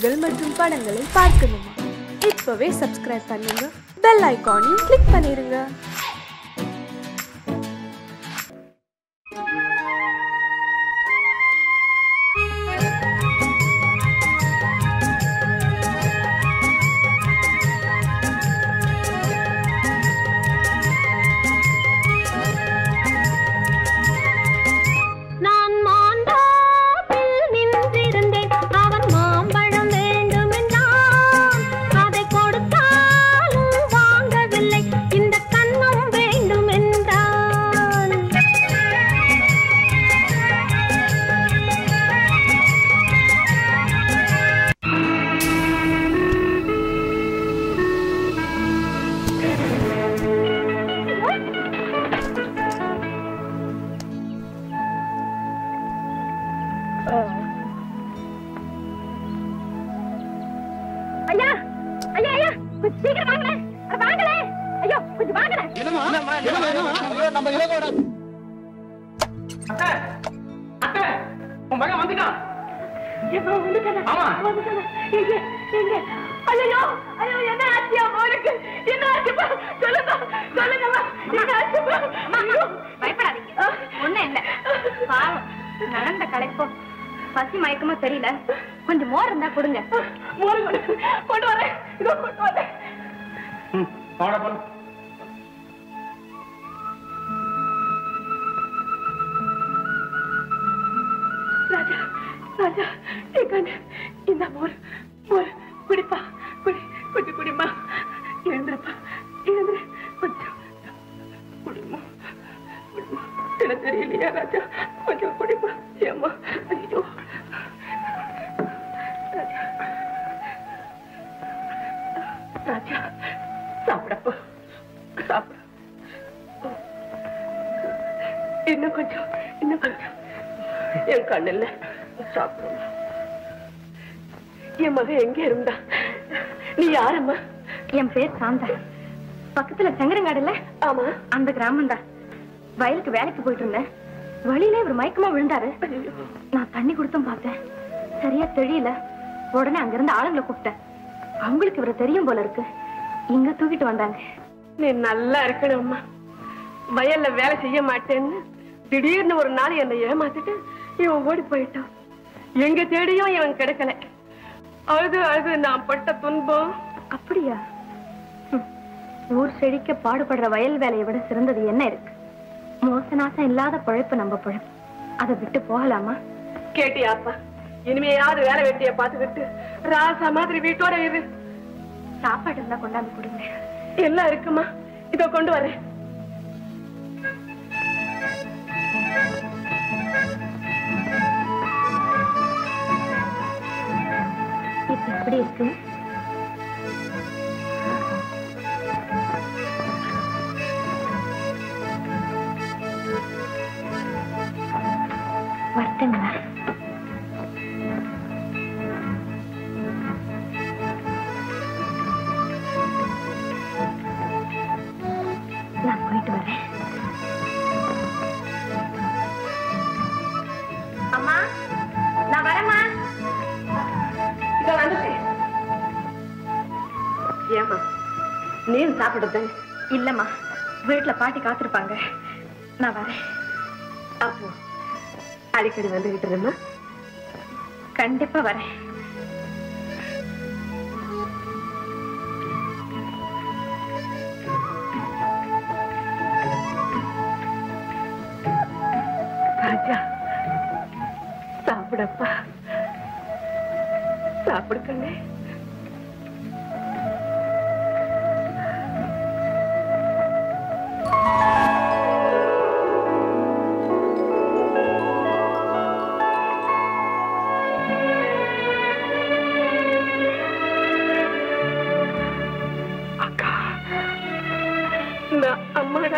நிகழ்ச்சிகள் மற்றும் படங்களை பார்க்கணுமா இப்பவே சப்ஸ்கிரைப் பண்ணுங்க பெல் ஐகானையும் கிளிக் பண்ணிருங்க நான் மாந்தாப்பில் நின்றிருந்தேன் அவன் மாம்பழம் வேண்டுமென்றான் அதை கொடுத்தாலும் வாங்கவில்லை இந்த கண்ணம் வேண்டுமென்றான் ஐயா ஐயா ஐயா கொஞ்சம் சீக்கிரம் வாங்களேன் அட வாங்களே ஐயோ கொஞ்சம் வாங்களேன் அத்தை அத்தை உன் மகன் வந்துட்டான் எப்போ வந்துட்டானா? ஆமா. வந்துட்டானா? எங்க எங்க ஐயோ ஐயோ என்ன ஆச்சு அவனுக்கு என்ன ஆச்சுப்பா சொல்லுங்க சொல்லுங்கம்மா என்ன ஆச்சுப்பா ஐயோ பயப்படாதீங்க ஒண்ணும் இல்ல பாவம் நடந்த களைப்போ பசி மயக்கமோ தெரியல கொஞ்சம் மோர் இருந்தா கொடுங்க மோரு கொண்டு கொண்டு வரேன் இதோ கொண்டு வரேன் ம் அவனை பண்ணு ராஜா ராஜா எங்கன்னு இந்த மோர் மோர் குடிப்பா குடி கொஞ்சம் குடிமா எழுந்துருப்பா எழுந்துரு கொஞ்சம் குடிமா குடிமா எனக்கு தெரியலையா ராஜா கொஞ்சம் குடிப்பா ஏம்மா ஐயோ ராஜா ராஜா சாப்பிடப்பா சாப்பிட இன்னும் கொஞ்சம் இன்னும் கொஞ்சம் என் கண்ணில் சாப்பிடும் என் மகன் எங்க இருந்தா நீ யாரம்மா என் பேர் சாந்தா பக்கத்துல செங்கரங்காடுல ஆமா அந்த கிராமம் தான் வயலுக்கு வேலைக்கு போயிட்டு இருந்தேன் வழியில இவர் மயக்கமா விழுந்தாரு நான் தண்ணி கொடுத்தும் பார்த்தேன் சரியா தெரியல உடனே அங்கிருந்து ஆளுங்களை கூப்பிட்டேன் அவங்களுக்கு இவரை தெரியும் போல இருக்கு இங்க தூக்கிட்டு வந்தாங்க நீ நல்லா இருக்கணும்மா வயல்ல வேலை செய்ய மாட்டேன்னு திடீர்னு ஒரு நாள் என்னை ஏமாத்திட்டு இவன் ஓடி போயிட்டான் எங்க தேடியும் இவன் கிடைக்கல அழுது அழுது நான் பட்ட துன்பம் அப்படியா ஹம். ஊர் செழிக்க பாடுபடுற வயல் வேலையை விட சிறந்தது என்ன இருக்கு மோச நாசம் இல்லாத பழைப்பு நம்ம பழைப்பு அதை விட்டு போகலாமா கேட்டியாப்பா இனிமையாவது வேலை வெட்டிய பார்த்துக்கிட்டு ராசா மாதிரி வீட்டோட இரு சாப்பாடு இருந்தா கொண்டாந்து கொடுங்க எல்லாம் இருக்குமா இதோ கொண்டு வரேன் இப்ப எப்படி இருக்கு வரட்டுங்களா நான் போயிட்டு வரேன் அம்மா நான் வரேம்மா இதோ வந்துட்டேன் ஏமா நீயும் சாப்பிடுறது இல்லம்மா வீட்டுல பாட்டி காத்திருப்பாங்க நான் வரேன் அப்போ அடிக்கடி வந்துகிட்டு இருந்தேம்மா கண்டிப்பா வரேன் ராஜா சாப்பிடப்பா சாப்பிடு கண்ணே அக்கா நான் அம்மாடா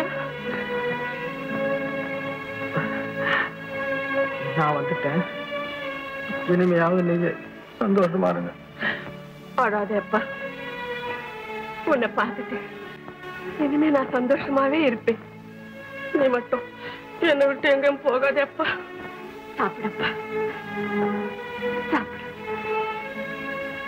நான் வந்துட்டேன் இனிமையாவது நீங்க சந்தோஷமா இருங்க அழாதேப்பா உன்னை பார்த்துட்டு இனிமே நான் சந்தோஷமாவே இருப்பேன் நீ மட்டும் என்னை விட்டு எங்கேயும் போகாதேப்பா சாப்பிடப்பா சாப்பிடு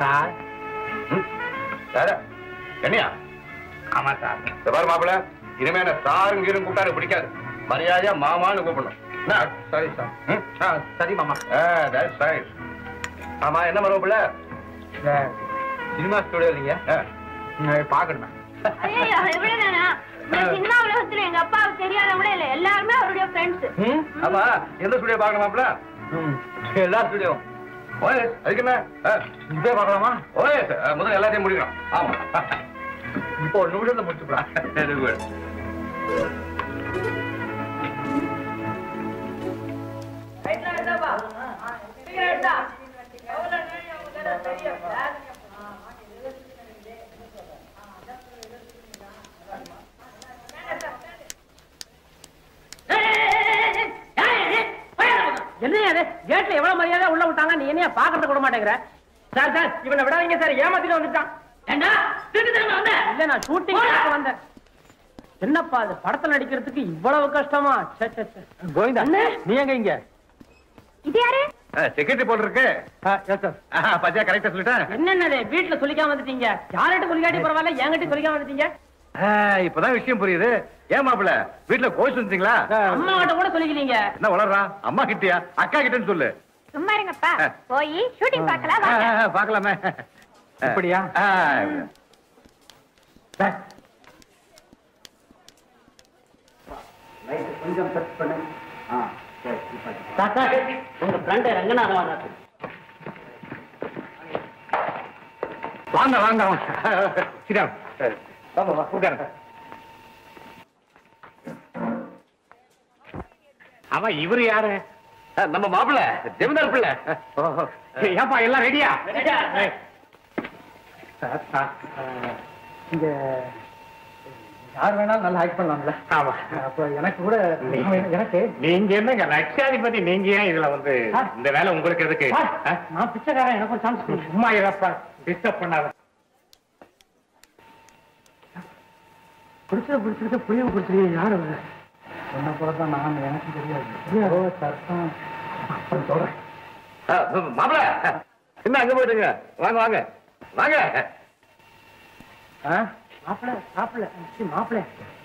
சார் யாரு என்னையா ஆமா சார் இந்த பாரு மாப்பிள இனிமே என்ன சாரும் கீரும் கூப்பிட்டாரு பிடிக்காது மரியாதையா மாமான்னு கூப்பிடணும் என்ன சரி சார் ம்? ஆ, சரி மாமா ஆ, that's right. ஆமா என்ன மரபுல இந்த சினிமா ஸ்டுடியோ இல்லைங்க பாக்கணுமே ஐயோ எவ்வளவுதானா நான் சின்ன உலகத்துல எங்க அப்பாவுக்கு தெரியாதவங்களே இல்ல எல்லாருமே அவருடைய ஃப்ரெண்ட்ஸ் ம்? ஆமா எந்த ஸ்டுடியோ பார்க்கணும் மாப்பிள ம், எல்லா ஸ்டுடியோ ஓஎஸ் அதுக்கு என்ன ஆ, இப்பே பார்க்கலாமா ஓஎஸ் ஆ, முதல்ல எல்லாத்தையும் முடிக்கணும் ஆமா இப்போ ஒரு நிமிஷத்தை முடிச்சுக்கலாம் Very good. என்னையா அது கேட்ல எவ்வளவு மரியாதை உள்ள விட்டாங்க நீ என்னையா பாக்கிறத விட மாட்டேங்கிற சார் சார் இவனை விடாதீங்க சார் ஏமாத்திட்டு வந்துட்டான் ஏண்டா திருட்டு வந்த இல்ல நான் ஷூட்டிங் வந்தேன் என்னப்பா அது படத்துல நடிக்கிறதுக்கு இவ்வளவு கஷ்டமா ச்சே, ச்சே, ச்சே. கோவிந்தா அண்ணே. நீ எங்க இங்க இது யாரு செக்யூரிட்டி போல் இருக்கு எஸ் சார் ஆஹா, பாத்தியா கரெக்டா சொல்லிட்டேன் என்னென்னது வீட்டுல சொல்லிக்காம வந்துட்டீங்க யார்கிட்ட சொல்லிக்காட்டி பரவாயில்ல என்கிட்ட சொல்லிக்காம வந்துட்டீங்க ஆ, இப்பதான் விஷயம் புரியுது ஏன் மாப்பிள வீட்டுல கோயில் வந்துட்டீங்களா அம்மா கிட்ட கூட சொல்லிக்கிறீங்க என்ன வளர்றா அம்மா கிட்டயா அக்கா கிட்டன்னு சொல்லு சும்மா இருங்கப்பா போய் ஷூட்டிங் பார்க்கலாம் ஆ, வாங்க. ஆ, பார்க்கலாமே இப்படியா? ஆ, உங்க ஃப்ரெண்ட் ரங்கநாதன் வாங்க வாங்க வாங்க சிரம் வாங்க வா உட்காருங்க அவன் இவரு யாரு ஆ, நம்ம மாப்பிள ஜெமிதார் பிள்ளை ஓஹோ. ஏப்பா எல்லாம் ரெடியா ரெடியா? சார் சார் இங்க யார் வேணாலும் நல்லா ஆக்ட் பண்ணலாம்ல ஆமா அப்ப எனக்கு கூட எனக்கு நீங்க என்னங்க லட்சாதிபதி நீங்க ஏன் இதுல வந்து ஆ. இந்த வேலை உங்களுக்கு எதுக்கு சார், ஆ? நான் பிச்சைக்காரன் எனக்கு ஒரு சான்ஸ் கொடுங்க சும்மா இருப்பா டிஸ்டர்ப் பண்ணாத பிடிச்சத பிடிச்சிருக்க புரிய பிடிச்சிருக்க யார் அவரு என்ன போல தான் நான் எனக்கு தெரியாது ஓ சத்தம் அப்புறம் சொல்றேன் ஆ, மாப்பிள என்ன அங்க போயிட்டுங்க வாங்க வாங்க வாங்க ஆ மாப்பிள்ள மாப்பிள்ள மாப்பிள்ள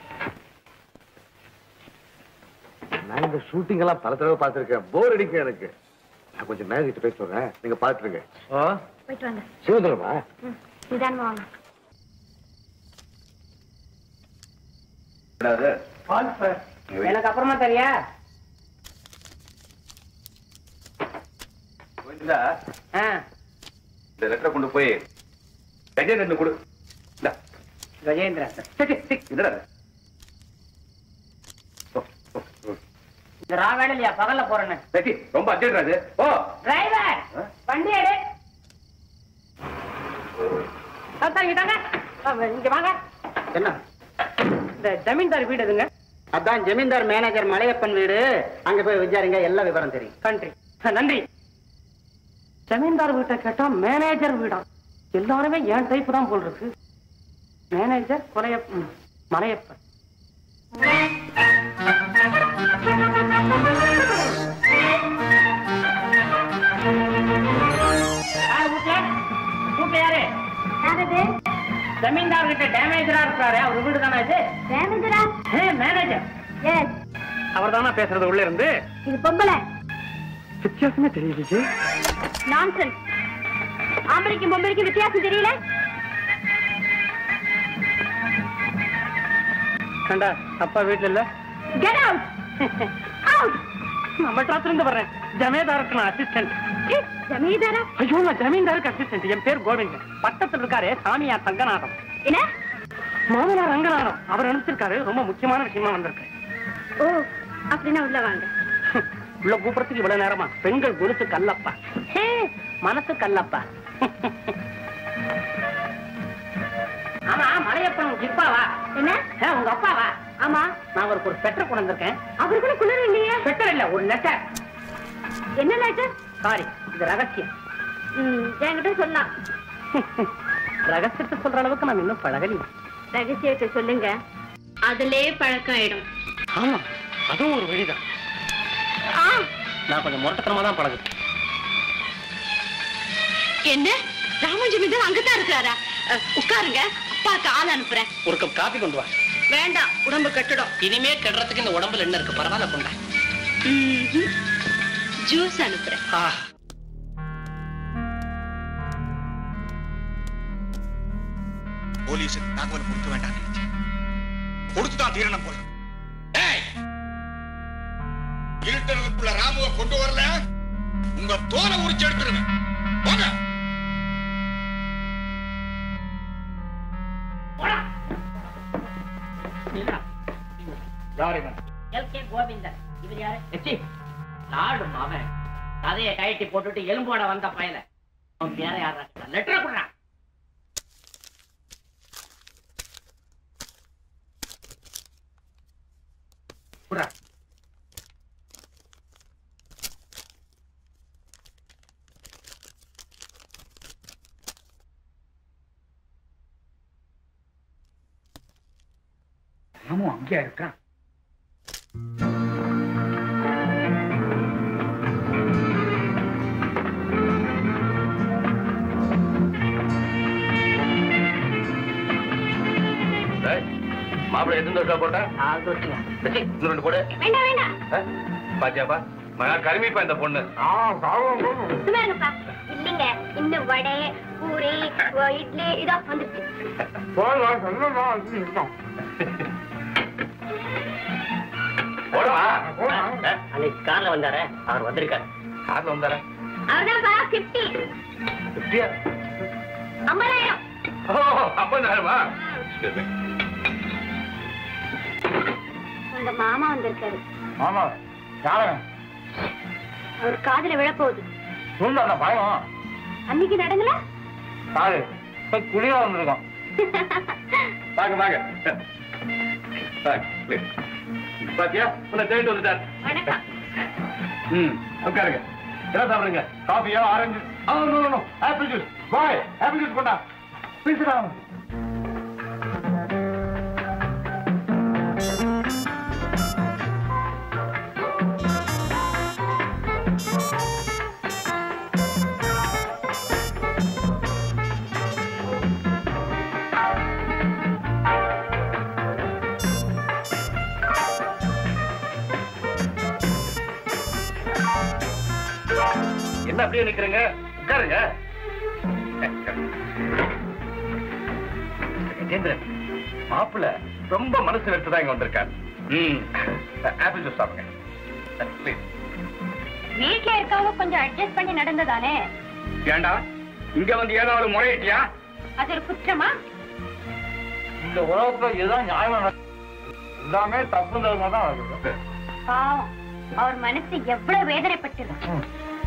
நான் இந்த ஷூட்டிங் எல்லாம் பல தடவை பார்த்திருக்கேன் போர் அடிக்கும் எனக்கு நான் கொஞ்சம் மேனேஜ் பேச சொல்றேன் நீங்க பாத்துருங்க ஓ போயிட்டு வாங்க சிவந்துருமா ம், நிதானமா வாங்க பால் சார் எனக்கு அப்புறமா தெரியா கோவிந்தா ஆ, இந்த லெட்டரை கொண்டு போய் கஜேந்திரன் கொடு இந்தா. கஜேந்திரன் சீ, சீ, சீ, இதுடா. ஓ, ஓ, ஓ. இந்த ரா வேலையா பகல்ல போறேன்னு சரி, ரொம்ப அர்ஜென்ட் அது ஓ டிரைவர் ஆ? வண்டி எடு தாங்கிட்டாங்க இங்க வாங்க என்ன இந்த ஜமீன்தார் வீடு எதுங்க அதான் ஜமீன்தார் மேனேஜர் மலையப்பன் வீடு அங்க போய் விசாரிங்க எல்லா விவரம் தெரியும் கண்ட்ரி நன்றி ஜமீன்தார் வீட்டை கேட்டா மேனேஜர் வீடா எல்லாருமே என் டைப் தான் போல் இருக்கு மேனேஜர் கொலையப்பன் மலையப்பன் யாரு வீட்டுல? வீட்டுல யாரு யாரது ஜமீன்தார் கிட்ட டேமேஜரா இருக்காரு அவர் வீடு தானே இது மேனேஜரா மேனேஜர் எஸ் அவர் தானே பேசுறது உள்ள இருந்து இது பொம்பளை வித்தியாசமே தெரியுது நான்சென்ஸ் ஆம்பளைக்கும் பொம்பளைக்கும் வித்தியாசம் தெரியல கண்டா அப்பா வீட்டுல இல்ல கெட் அவுட் அவுட் நம்ம டாக்டர் இருந்து வர்றேன் ஜமீன்தாருக்கு நான் அசிஸ்டன்ட் ஜமீன்தாரா ஐயோ நான் ஜமீன்தாருக்கு அசிஸ்டன்ட் என் பேர் கோவிந்த் பக்கத்துல இருக்காரு சாமியார் தங்கநாதம் என்ன மாமனார் ரங்கநாதம் அவர் அனுப்பிச்சிருக்காரு ரொம்ப முக்கியமான விஷயமா வந்திருக்கு ஓ அப்படின்னா உள்ள வாங்க உள்ள கூப்பிடறதுக்கு இவ்வளவு நேரமா பெண்கள் குருத்து கல்லப்பா ஹே, மனசு கல்லப்பா ஆமா மலையப்பன் ஜிப்பாவா என்ன ஏ, உங்க அப்பாவா ஆமா நான் அவருக்கு ஒரு பெட்டர் கொண்டு வந்திருக்கேன் அவரு கூட குளிர் இல்லையே பெட்டர் இல்ல ஒரு லெட்டர் என்ன லெட்டர் சாரி இது ரகசியம் என்கிட்ட சொல்லலாம் ரகசியத்தை சொல்ற அளவுக்கு நான் இன்னும் பழகலையே ரகசியத்தை சொல்லுங்க அதுலே பழக்கம் ஆயிடும் ஆமா அதுவும் ஒரு வழிதான் நான் கொஞ்சம் முரட்டத்தனமா தான் பழகுது என்ன ராமன் ஜமீன்தார் அங்கதான் இருக்கிறாரா அஹ், உட்காருங்க அப்பாக்கு ஆள் அனுப்புறேன் ஒரு கப் காபி கொண்டு வா வேண்டாம் உடம்பு கட்டுடும் இனிமே கெடுறதுக்கு இந்த உடம்புல என்ன இருக்கு பரவாயில்ல கொண்டா ம்ஹும். ஜூஸ் அனுப்புறேன் ஆ போலீஸுக்கு தகவல் கொடுக்க வேண்டாம் நினைச்சேன் கொடுத்துதான் தீரணம் போல ஏய்! இருட்டனுக்குள்ள ராமுவை கொண்டு வரல உங்க தோலை உரிச்சு எடுத்துருவேன் போங்க யார் இவன் எல்கே கோவிந்தன் இவர் யாரு எச்சி நாடு அவன் கதையை கழட்டி போட்டுட்டு எலும்போட வந்த பயல அவன் பேர யாரா லெட்டர் கொடுறா குடுறா ராமு அங்கேயா இருக்கான் மாப்பிள்ளை எத்தனை தோசை போட்டா நாலு தோசைங்க சச்சி, இன்னும் ரெண்டு போடு வேண்டாம் வேண்டாம் ஆ? பாத்தியாப்பா மகா கருமிப்பா இந்த பொண்ணு சும்மா இருங்கப்பா இல்லைங்க இன்னும் வடை பூரி அஹ், இட்லி இதோ வந்துருச்சு போடுமா அன்னைக்கு கார்ல வந்தாரே அவர் வந்திருக்காரு கார்ல வந்தாரா அவர்தான்ப்பா கிப்டி எப்படியா ஐம்பதாயிரம் ஓ அப்பந்தாருமா உங்க மாமா வந்திருக்காரு ஆமா யாரு அவர் காதுல விழப்போகுது சூழ்நிலை பயம் அன்னைக்கு நடங்கல சாரு குளியா வந்திருக்கோம் வாங்க வாங்க வாங்க, please. பாத்தியா உன்னை தேடிட்டு வந்துட்டார் வணக்கம் ம் உட்காருங்க என்ன சாப்பிடுங்க காஃபியா ஆரஞ்சு ஆ no no apple juice boy apple juice கொண்டா பேசுடா என்ன அப்படியே நிக்கிறீங்க உட்காருங்க கஜேந்திரன் மாப்பிள்ள ரொம்ப மனசு வெறுத்துதான் இங்க வந்திருக்காரு ம் ஆப்பிள் ஜூஸ் சாப்பிடுங்க ப்ளீஸ் வீட்ல இருக்கவங்க கொஞ்சம் அட்ஜஸ்ட் பண்ணி நடந்ததானே ஏண்டா இங்க வந்து ஏதாவது முறையிட்டியா அது ஒரு குற்றமா இந்த உலகத்துல இதுதான் நியாயமா நடக்கும். எல்லாமே தப்பு தகுமா தான் நடக்குது பாவம் அவர் மனசு எவ்வளவு வேதனைப்பட்டிருக்கும்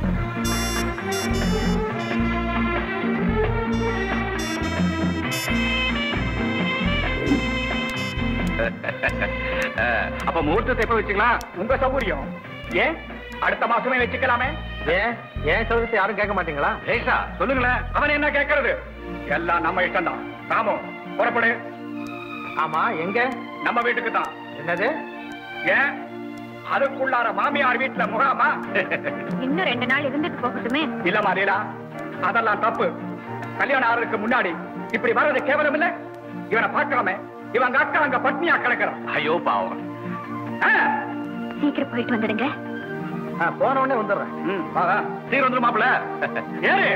அப்ப முகூர்த்தத்தை எப்ப வச்சுக்கலாம் உங்க சௌகரியம் ஏன் அடுத்த மாசமே வச்சுக்கலாமே ஏன் ஏன் சொல்றது யாரும் கேட்க மாட்டீங்களா ரேஷா சொல்லுங்களேன் அவன் என்ன கேட்கறது எல்லாம் நம்ம இஷ்டம் தான் ராமு புறப்படு ஆமா எங்க நம்ம வீட்டுக்கு தான் என்னது ஏன் அதுக்குள்ளார மாமியார் வீட்டுல முகாமா இன்னும் ரெண்டு நாள் இருந்துட்டு போகட்டுமே இல்ல லீலா அதெல்லாம் தப்பு கல்யாணம் ஆறதுக்கு முன்னாடி இப்படி வர்றது கேவலம் இல்ல இவனை பார்க்காம இவங்க அக்கா அங்க பட்னியா கிடக்குறான் ஐயோ பாவம் ஆ, சீக்கிரம் போயிட்டு வந்துடுங்க போன உடனே வந்துடுறேன் ம், வா, வா. சீக்கிரம் வந்துரு மாப்பிள ஏறு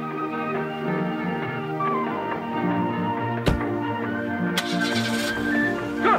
Go.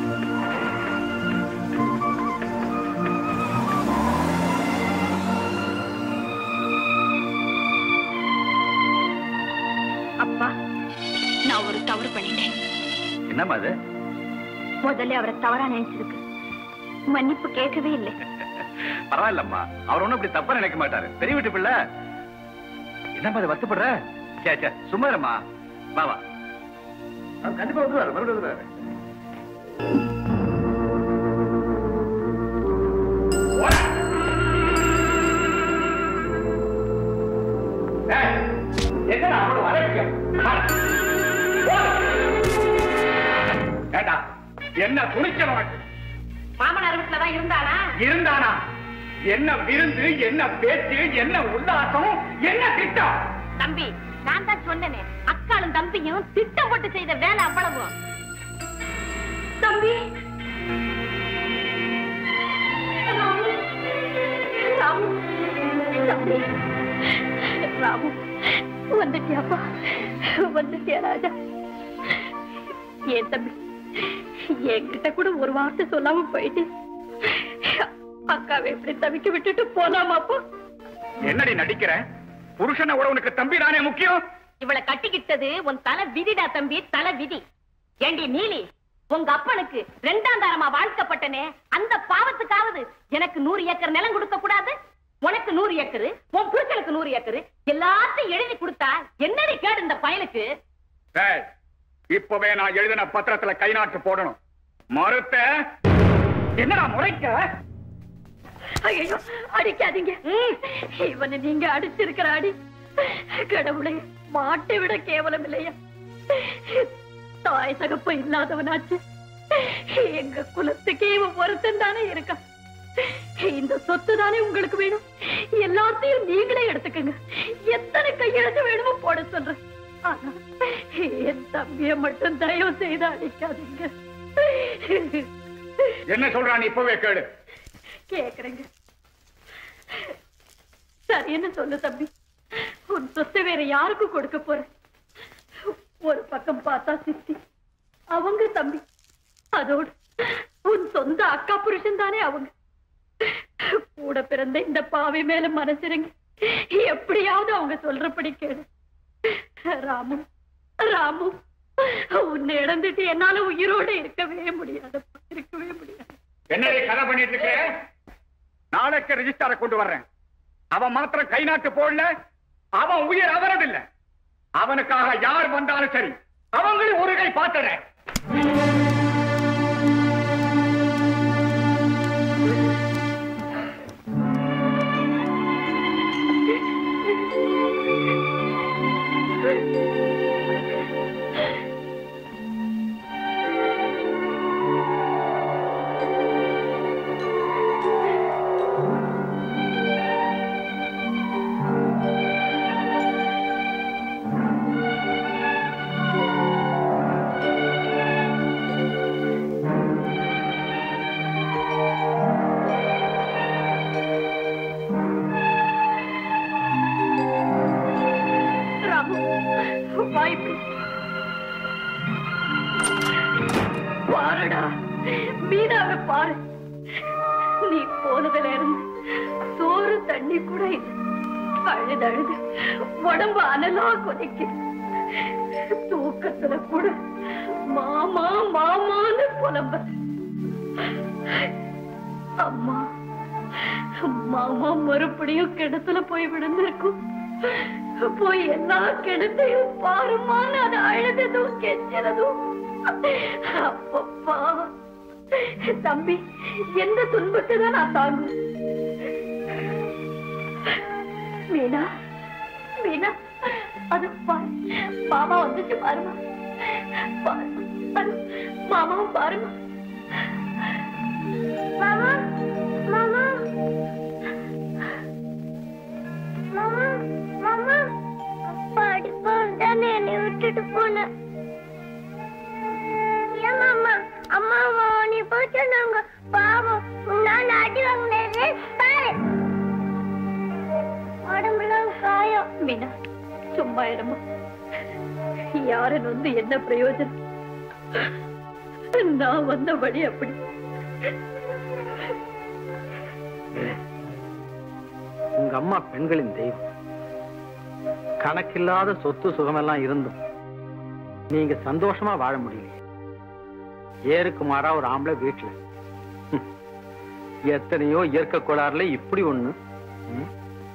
அப்பா நான் ஒரு தவறு பண்ணிட்டேன் என்னம்மா அது முதல்ல அவரை தவறா நினைச்சிருக்கு மன்னிப்பு கேட்கவே இல்லை பரவாயில்லம்மா அவர் ஒண்ணும் அப்படி தப்பா நினைக்க மாட்டாரு பெரிய வீட்டு பிள்ளை என்னம்மா அது வருத்தப்படுற சே சே சும்மா இரும்மா வா வா அவர் கண்டிப்பா வந்துருவாரு மறுபடியும் வந்துருவாரு ஏய், என்னடா அவளை வரைக்கும் ஏண்டா என்ன துணிச்சல் உனக்கு மாமனார் வீட்டுல தான் இருந்தானா இருந்தானா என்ன விருந்து என்ன பேச்சு என்ன உல்லாசம் என்ன திட்டம் தம்பி நான் தான் சொன்னேனே அக்காளும் தம்பியும் திட்டம் போட்டு செய்த வேலை அவ்வளவு தம்பி ராமு ராமு தம்பி ராமு வந்துட்டியாப்பா வந்துட்டியா ராஜா ஏன் தம்பி என்கிட்ட கூட ஒரு வார்த்தை சொல்லாம போயிட்டு அக்காவை எப்படி தவிக்க விட்டுட்டு போலாமாப்பா என்னடி நடிக்கிற புருஷனை விட உனக்கு தம்பி தானே முக்கியம் இவளை கட்டிக்கிட்டது உன் தலை விதிடா தம்பி தலை விதி ஏண்டி நீலி உங்க அப்பனுக்கு ரெண்டாம் தாரமா வாழ்க்கப்பட்டனே அந்த பாவத்துக்காவது எனக்கு நூறு ஏக்கர் நிலம் கொடுக்க கூடாது உனக்கு நூறு ஏக்கரு உன் புருஷனுக்கு நூறு ஏக்கரு எல்லாத்தையும் எழுதி கொடுத்தா என்னடி கேடு இந்த பயலுக்கு ஏய், இப்பவே நான் எழுதின பத்திரத்துல கை நாட்டு போடணும் மறுத்த என்னடா முறைக்க ஐயோ அடிக்காதீங்க இவனை நீங்க அடிச்சிருக்கிற அடி கடவுளே மாட்டை விட கேவலம் இல்லையா தாய் தகப்ப இல்லாதவனாச்சு எங்க குலத்துக்கே இவன் ஒருத்தன் தானே இருக்கான் இந்த சொத்து தானே உங்களுக்கு வேணும் எல்லாத்தையும் நீங்களே எடுத்துக்கங்க எத்தனை கையெழுத்து வேணுமோ போட சொல்றேன் ஆனா என் தம்பிய மட்டும் தயவு செய்து அடிக்காதீங்க என்ன சொல்றான் இப்பவே கேளு கேக்குறேங்க சரி என்ன சொல்லு தம்பி உன் சொத்தை வேற யாருக்கும் கொடுக்க போற ஒரு பக்கம் பார்த்தா சித்தி அவங்க தம்பி அதோடு உன் சொந்த அக்கா புருஷன் தானே அவங்க கூட பிறந்த இந்த பாவை மேல மனசிறங்கி எப்படியாவது அவங்க சொல்றபடி கேளு ராமு ராமு உன்னை இழந்துட்டு என்னால உயிரோட இருக்கவே முடியாது இருக்கவே முடியாது என்னடி கதை பண்ணிட்டு இருக்க நாளைக்கு ரெஜிஸ்டார கொண்டு வர்றேன் அவன் மாத்திரம் கை நாட்டு போடல அவன் உயிர் அவரதில்லை அவனுக்காக யார் வந்தாலும் சரி அவங்களும் ஒரு கை பார்த்துறேன் ராமு வாய்ப்பு பாருடா மீனாவை பாரு நீ போனதுல இருந்து சோறு தண்ணி கூட இல்லை அழுது அழுது உடம்பு அனலா கொதிக்குது தூக்கத்துல கூட மாமா மாமான்னு புலம்ப அம்மா மாமா மறுபடியும் கிணத்துல போய் விழுந்திருக்கும் போய் எல்லா கிணத்தையும் பாருமான்னு அது அழுததும் கெஞ்சறதும் அப்பப்பா தம்பி எந்த துன்பத்தை தான் நான் தாங்கும் மீனா மீனா அது பாரு மாமா வந்துச்சு பாருமா பாருமா அது மாமாவும் பாருமா மாமா மாமா மாமா மாமா அப்பா அடிப்பான் தானே என்னை விட்டுட்டு போன ஏன் மாமா அம்மா அம்மா நீ போய் சொன்னாங்க பாவம் உன்னால அடி வாங்கினது பாரு உடம்புலாம் காயம் மீனா சும்மா இருமா யாரன் வந்து என்ன பிரயோஜனம் நான் வந்த வழி அப்படி உங்க அம்மா பெண்களின் தெய்வம் கணக்கில்லாத சொத்து சுகமெல்லாம் இருந்தும் நீங்க சந்தோஷமா வாழ முடியல ஏருக்கு மாறா ஒரு ஆம்பளை வீட்டுல ஹம். எத்தனையோ இயற்கை கோளாறுல இப்படி ஒண்ணு ம்.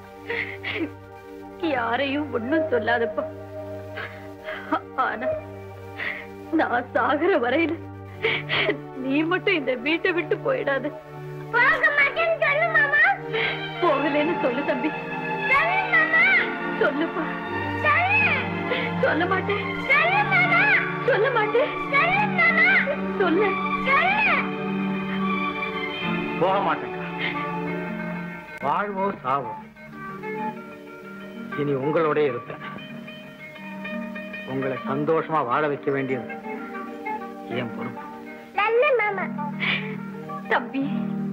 யாரையும் ஒண்ணும் சொல்லாதப்பா ஆனா நான் சாகுற வரையில நீ மட்டும் இந்த வீட்டை விட்டு போயிடாத போக மாட்டேன்னு சொல்லு மாமா போகலன்னு சொல்லு தம்பி சொல்லுப்பா சொல்ல மாட்டேன் சொல்ல மாட்டேன் சொல்லு போக மாட்டேங்க வாழ்வோ சாவோ இனி உங்களோட இருப்பேன் உங்களை சந்தோஷமா வாழ வைக்க வேண்டியது என் பொறுப்பு நல்ல மாமா தம்பி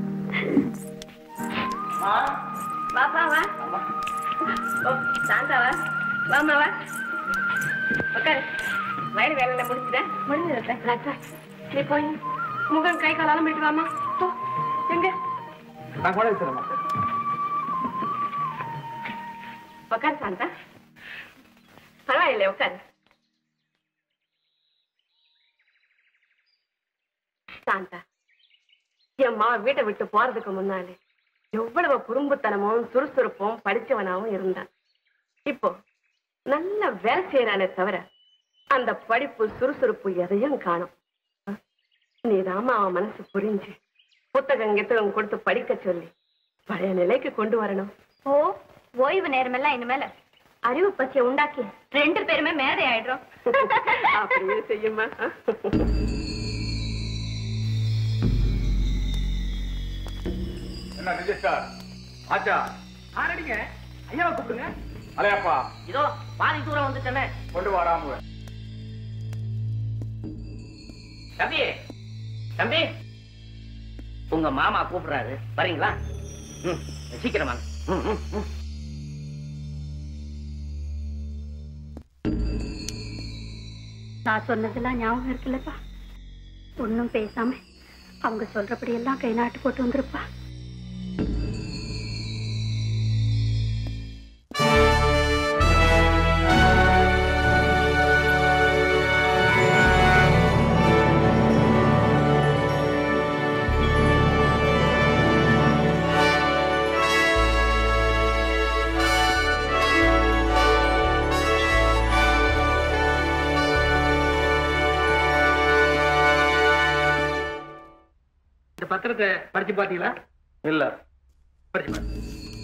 வா வா வா ஓ, சாந்தா வா வாமா வா உட்காரு வயல் வேலை முடிச்சுட்டேன் முடிஞ்சது ராஜா நீ போய் முகம் கை காலாலும் போயிட்டு வாமா போ எங்க நான் கூட வச்சிருமா உட்காரு சாந்தா பரவாயில்லை உட்காரு சாந்தா என் மாவ வீட்டை விட்டு போறதுக்கு முன்னாலே எவ்வளவு குறும்புத்தனமும் சுறுசுறுப்பும் படிச்சவனாவும் இருந்தான் இப்போ நல்ல வேலை செய்யறானே தவிர அந்த படிப்பு சுறுசுறுப்பு எதையும் காணும் நீ ராமா அவன் மனசு புரிஞ்சு புத்தகம் கித்தகம் கொடுத்து படிக்க சொல்லி பழைய நிலைக்கு கொண்டு வரணும் ஓ ஓய்வு நேரமெல்லாம் இனிமேல அறிவு பசியை உண்டாக்கி ரெண்டு பேருமே மேதை ஆயிடுறோம் அப்படியே செய்யுமா என்ன ரிஜிஸ்டர் ஆச்சா ஆரடிங்க ஐயாவை கூப்பிடுங்க அலையப்பா இதோ பாதி தூரம் வந்துட்டேனே கொண்டு வராம தம்பி தம்பி உங்க மாமா கூப்பிடுறாரு வரீங்களா ம் சீக்கிரம் வாங்க ம், ம், ம். நான் சொன்னதெல்லாம் ஞாபகம் இருக்குல்லப்பா ஒன்றும் பேசாம அவங்க சொல்றபடி எல்லாம் கை நாட்டு போட்டு வந்திருப்பா இந்த பத்திரத்தை படிச்சு பாத்தீங்களா இல்ல படிச்சு பாருங்க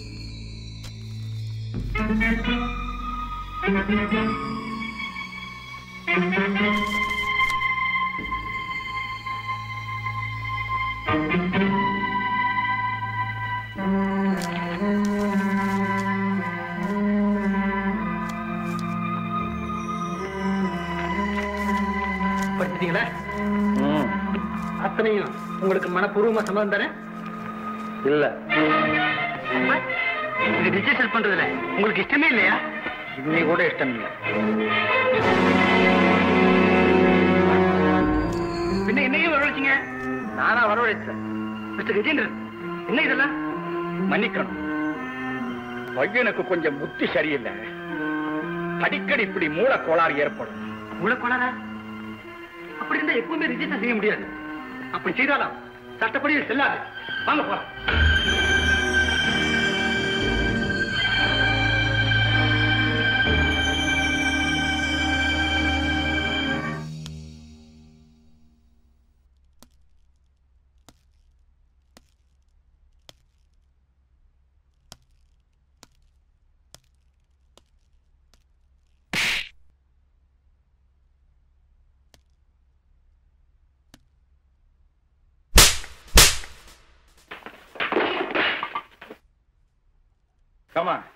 படிச்சிட்டீங்களா அத்தனையும் உங்களுக்கு மனப்பூர்வமா சம்மதம் தானே இல்ல இது ரிஜிஸ்டர் பண்றதுல உங்களுக்கு இஷ்டமே இல்லையா இன்னி கூட இஷ்டம் இல்ல பின்ன என்னையும் வரவழைச்சீங்க நானா வரவழைச்சேன் மிஸ்டர் கஜேந்திரன் என்ன இதெல்லாம் மன்னிக்கணும் பையனுக்கு கொஞ்சம் புத்தி சரியில்லை அடிக்கடி இப்படி மூல கோளாறு ஏற்படும் உள்ள அப்படி இருந்தா எப்பவுமே ரிஜிஸ்டர் செய்ய முடியாது அப்படி செய்தாலும் சட்டப்படி இது செல்லாது வாங்க போலாம் Come on.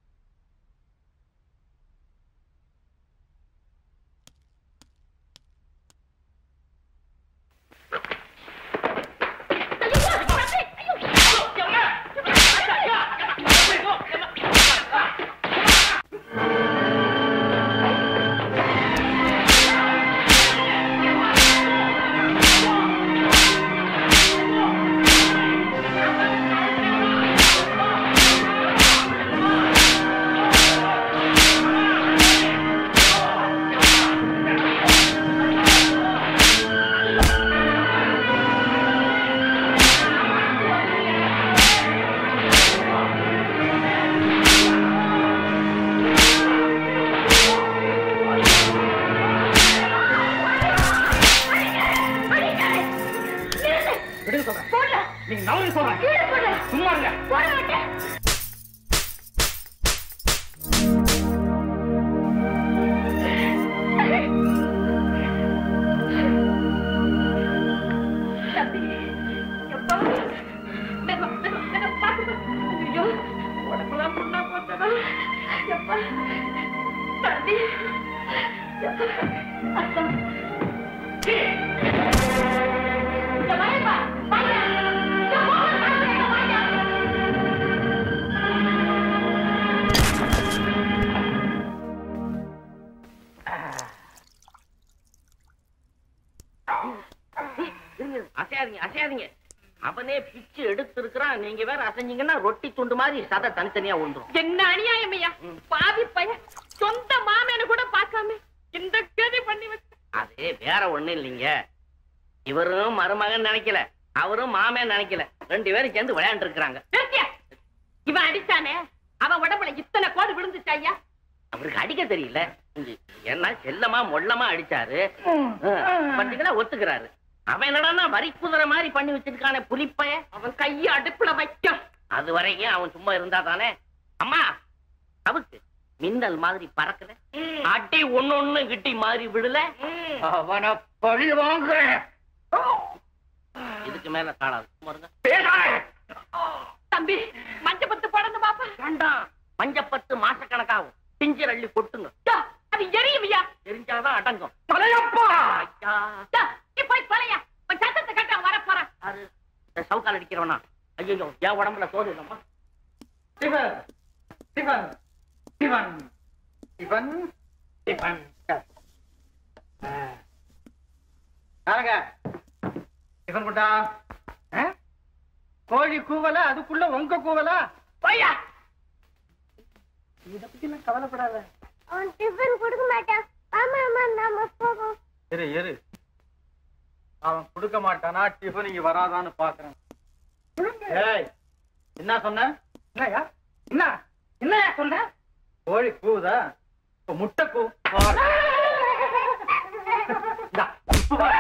விடுங்க சொல்றேன் நீங்க நவரு சொல்றேன் சும்மா இருங்க எப்பா அசையாதீங்க அசையாதீங்க அசையாதீங்க அவனே பிச்சு எடுத்து இருக்கிறான் நீங்க வேற அசைஞ்சீங்கன்னா ரொட்டி துண்டு மாதிரி சதை தனித்தனியா வந்துரும் என்ன அநியாயம் ஐயா பாவி பையன் சொந்த மாமேனு கூட பார்க்காம இந்த கதி பண்ணி வச்சு அது வேற ஒண்ணு இல்லைங்க இவரும் மருமகன் நினைக்கல அவரும் மாமன் நினைக்கல ரெண்டு பேரும் சேர்ந்து விளையாண்டு இருக்கிறாங்க நிறுத்தியா? இவன் அடிச்சானே அவன் உடம்புல இத்தனை கோடு விழுந்துச்சு ஐயா அவருக்கு அடிக்க தெரியல இது என்ன செல்லமா மொல்லமா அடிச்சாரு பாத்தீங்களா ஒத்துக்கிறாரு அவன் என்னடான்னா வரி குதிரை மாதிரி பண்ணி வச்சிருக்கானே புலிப்பைய அவன் கைய அடுப்புல வைக்கும் அது வரைக்கும் அவன் சும்மா இருந்தா தானே அம்மா அவருக்கு மின்னல் மாதிரி பறக்கல அடி ஒண்ணு ஒண்ணு கிட்டி மாதிரி விடல அவனை பழி வாங்குறேன் இதுக்கு மேல காணாது சும்மா இருங்க. தம்பி மஞ்ச பத்து படந்து பாப்பா வேண்டாம் மஞ்சப்பத்து மாசக்கணக்காகும் பிஞ்சர் அள்ளி கொட்டுங்க யா, அது எரியும் ஐயா தெரிஞ்சாதான் அடங்கும் தலையப்பா ஐயா யா, நீ போய் தொலையா உன் சத்தத்தை கட்ட வர போறேன் யாரு இந்த சவுக்கால் அடிக்கிறவனா ஐயோ என் உடம்புல சோறு இல்லம்மா சிவன் சிவன் சிவன் சிவன் சிவன் யாருங்க சிவன் குட்டா ஆ? கோழி கூவல அதுக்குள்ள உங்க கூவல போயா இத பத்தி நான் கவலைப்படாத அவன் டிஃபன் கொடுக்க மாட்டான் ஆமா ஆமா நாம போவோம் இரு இரு அவன் கொடுக்க மாட்டானா டிஃபன் இங்க வராதான்னு பாக்குறேன் ஏய் என்ன சொன்ன என்னய்யா என்ன என்னய்யா சொன்ன கோழி கூவுதா இப்ப முட்டை கூ இந்தா, இப்ப வா.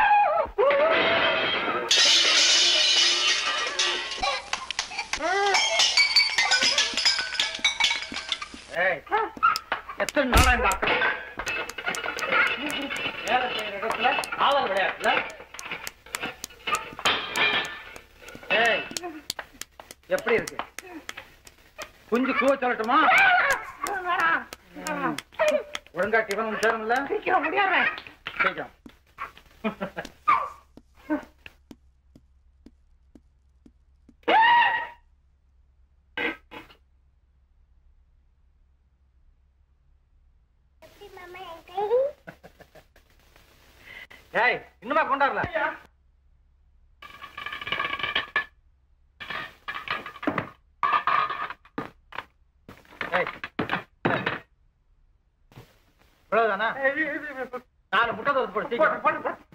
ஏய், எத்தனை நாளா இந்த அக்கறை? வேலை செய்யற இடத்துல காவல் விளையாட்டுல ஏய் எப்படி இருக்கு குஞ்சு கூவ சொல்லட்டுமா ம். ஒழுங்கா டிஃபன் சேரும்ல சீக்கிரம் முடியாடுறேன் சீக்கிரம் ஏய் இன்னுமா கொண்டாடல ஏய் இவ்வளவுதானா நாலு முட்டை தோசை போடு சீக்கிரம்